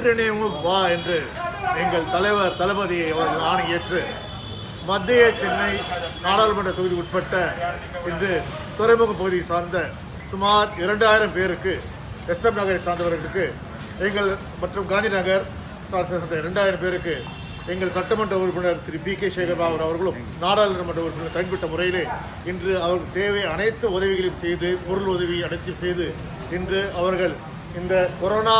ஒன்றிணைவும் வா என்று எங்கள் தலைவர் தளபதியை அவர்கள் ஆணையேற்று மத்திய சென்னை நாடாளுமன்ற தொகுதி உட்பட்ட இன்று துறைமுக பகுதியை சார்ந்த சுமார் இரண்டாயிரம் பேருக்கு எஸ்எம் நகரை சார்ந்தவர்களுக்கு எங்கள் மற்றும் காந்தி நகர் சார்ந்த இரண்டாயிரம் பேருக்கு எங்கள் சட்டமன்ற உறுப்பினர் திரு பி கே சேகர்பாபு அவர்களும் நாடாளுமன்ற உறுப்பினர் தனிப்பட்ட முறையிலே இன்று அவருக்கு தேவை அனைத்து உதவிகளையும் செய்து பொருள் உதவி அனைத்தையும் செய்து இன்று அவர்கள் இந்த கொரோனா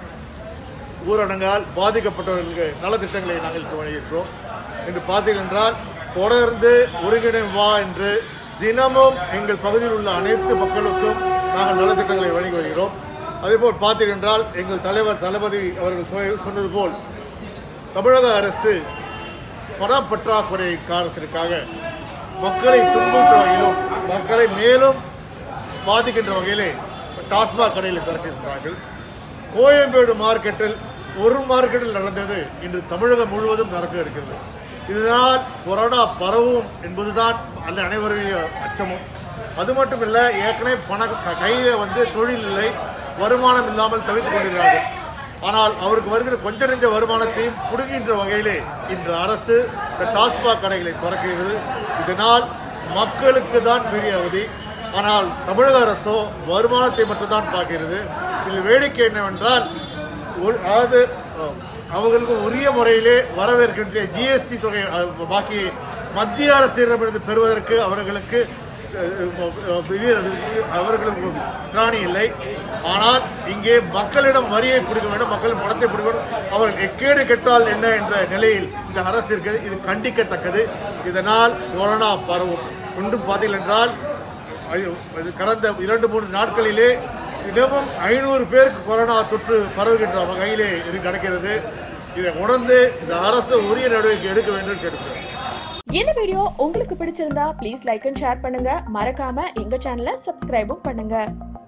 ஊரடங்கால் பாதிக்கப்பட்டவர்களுக்கு நலத்திட்டங்களை நாங்கள் இப்போ வழங்கியிருக்கிறோம் என்று பார்த்தீர்கள் என்றால் தொடர்ந்து ஒருங்கிணை வா என்று தினமும் எங்கள் பகுதியில் உள்ள அனைத்து மக்களுக்கும் நாங்கள் நலத்திட்டங்களை வழங்கி வருகிறோம் அதேபோல் பார்த்தீர்கள் என்றால் எங்கள் தலைவர் தளபதி அவர்கள் சொ- சொன்னது போல் தமிழக அரசு பணப்பற்றாக்குறை காரணத்திற்காக மக்களை துன்புறுத்த வகையிலும் மக்களை மேலும் பாதிக்கின்ற வகையிலே டாஸ்மாக் கடைகளை திறக்கின்றார்கள் கோயம்பேடு மார்க்கெட்டில் ஒரு மார்க்கெட்டில் நடந்தது இன்று தமிழகம் முழுவதும் நடக்க இருக்கிறது இதனால் கொரோனா பரவும் என்பதுதான் அல்ல அனைவருடைய அச்சமும் அது மட்டும் இல்லை ஏற்கனவே பண க- கையில வந்து தொழில் இல்லை வருமானம் இல்லாமல் தவித்துக் கொண்டிருக்கிறார்கள் ஆனால் அவருக்கு வருகிற கொஞ்ச நெஞ்ச வருமானத்தையும் புடுங்கின்ற வகையிலே இன்று அரசு இந்த டாஸ்மாக் கடைகளை திறக்கிறது இதனால் மக்களுக்கு தான் பெரிய அவதி ஆனால் தமிழக அரசோ வருமானத்தை மட்டும்தான் பார்க்கிறது இதில் வேடிக்கை என்னவென்றால் ஒரு- அதாவது அஹ், அவர்களுக்கு உரிய முறையிலே வரவேற்கின்ற ஜிஎஸ்டி தொகை அஹ், பாக்கியை மத்திய அரசிடமிருந்து பெறுவதற்கு அவர்களுக்கு அஹ், வீர- அவர்களுக்கு திராணி இல்லை ஆனால் இங்கே மக்களிடம் வரியை பிடிக்க வேண்டும் மக்களின் பணத்தை பிடிக்க வேண்டும் அவர்கள் எக்கேடு கெட்டால் என்ன என்ற நிலையில் இந்த அரசு இருக்கிறது இது கண்டிக்கத்தக்கது இதனால் கொரோனா பரவும் ஒன்றும் பார்த்தீர்கள் என்றால் அது அது கடந்த இரண்டு மூன்று நாட்களிலே தினமும் ஐநூறு பேருக்கு கொரோனா தொற்று பரவுகின்ற வகையிலே இது நடக்கிறது இதை உணர்ந்து இந்த அரசு உரிய நடவடிக்கை எடுக்க வேண்டும் என்று கேட்டுக்கிறேன் இந்த வீடியோ உங்களுக்கு பிடிச்சிருந்தா ப்ளீஸ் லைக் அண்ட் ஷேர் பண்ணுங்க மறக்காம எங்க சேனலை சப்ஸ்கிரைபும் பண்ணுங்க